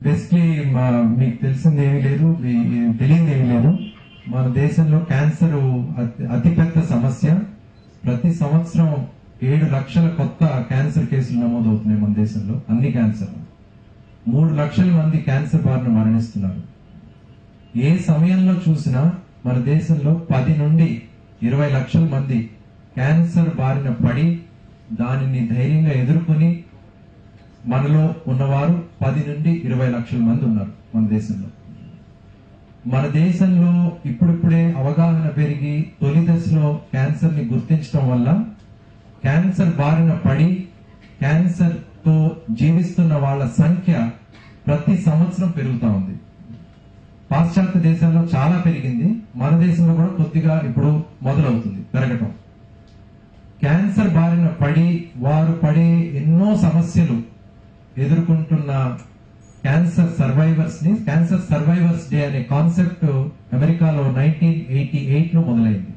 basically మీకు తెలిసింది ఏమీ లేదు మీ- తెలియంది ఏమీ లేదు మన దేశంలో క్యాన్సర్ అతి- అతిపెద్ద సమస్య ప్రతి సంవత్సరం ఏడు లక్షల కొత్త క్యాన్సర్ కేసులు నమోదవుతున్నాయి మన దేశంలో అన్ని క్యాన్సర్ మూడు లక్షల మంది క్యాన్సర్ బారిన మరణిస్తున్నారు ఏ సమయంలో చూసినా మన దేశంలో పది నుండి ఇరవై లక్షల మంది క్యాన్సర్ బారిన పడి దానిని ధైర్యంగా ఎదుర్కొని మనలో ఉన్నవారు పది నుండి ఇరవై లక్షల మంది ఉన్నారు మన దేశంలో మన దేశంలో ఇప్పుడిప్పుడే అవగాహన పెరిగి తొలి దశలో క్యాన్సర్ ని గుర్తించడం వల్ల క్యాన్సర్ బారిన పడి క్యాన్సర్ తో జీవిస్తున్న వాళ్ళ సంఖ్య ప్రతి సంవత్సరం పెరుగుతా ఉంది పాశ్చాత్య దేశాల్లో చాలా పెరిగింది మన దేశంలో కూడా కొద్దిగా ఇప్పుడు మొదలవుతుంది పెరగటం క్యాన్సర్ బారిన పడి వారు పడే ఎన్నో సమస్యలు ఎదుర్కొంటున్న క్యాన్సర్ సర్వైవర్స్ ని క్యాన్సర్ సర్వైవర్స్ డే అనే కాన్సెప్ట్ అమెరికాలో నైన్టీన్ ఎయిటీ ఎయిట్ లో మొదలైంది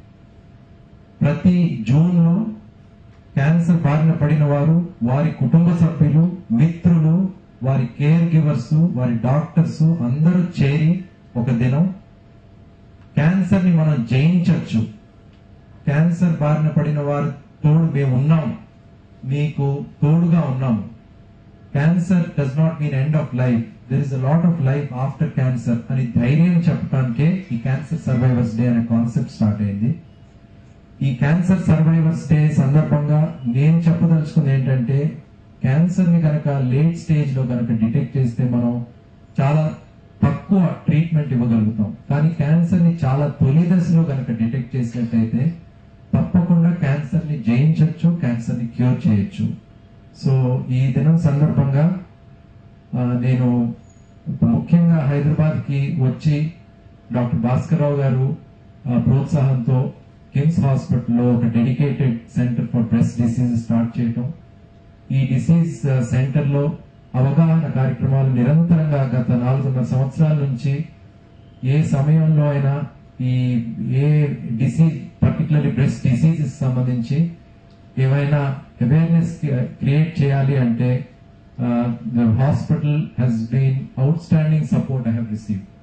ప్రతి జూన్ లో క్యాన్సర్ బారిన పడిన వారు వారి కుటుంబ సభ్యులు మిత్రులు వారి కేర్ గివర్స్ వారి డాక్టర్స్ అందరూ చేరి ఒక దినం క్యాన్సర్ ని మనం జయించవచ్చు క్యాన్సర్ బారిన పడిన వారు తోడు మేము ఉన్నాం మీకు తోడుగా ఉన్నాము cancer does not mean end of life there is a lot of life after cancer అని ధైర్యం చెప్పడానికే ఈ క్యాన్సర్ సర్వైవర్స్ డే అనే కాన్సెప్ట్ స్టార్ట్ అయింది ఈ క్యాన్సర్ సర్వైవర్స్ డే సందర్భంగా నేను చెప్పదలుచుకుంది ఏంటంటే క్యాన్సర్ ని కనుక లేట్ స్టేజ్ లో కనుక డిటెక్ట్ చేస్తే మనం చాలా తక్కువ ట్రీట్మెంట్ ఇవ్వగలుగుతాం కానీ క్యాన్సర్ ని చాలా తొలి దశలో కనుక డిటెక్ట్ చేసినట్టయితే తప్పకుండా క్యాన్సర్ ని జయించవచ్చు క్యాన్సర్ ని క్యూర్ చేయొచ్చు సో ఈ దినం సందర్భంగా ఆ, నేను ముఖ్యంగా హైదరాబాద్ కి వచ్చి డాక్టర్ భాస్కర్ రావు గారు ఆ, ప్రోత్సాహంతో కిమ్స్ హాస్పిటల్లో ఒక dedicated center for breast disease start చేయటం ఈ డిసీజ్ సెంటర్ లో అవగాహన కార్యక్రమాలు నిరంతరంగా గత నాలుగున్నర సంవత్సరాల నుంచి ఏ సమయంలో అయినా ఈ ఏ డిసీజ్ పర్టికులర్లీ బ్రెస్ట్ డిసీజెస్ సంబంధించి ఏమైనా అవేర్నెస్ క్రియేట్ చేయాలి అంటే the hospital has been outstanding support I have receive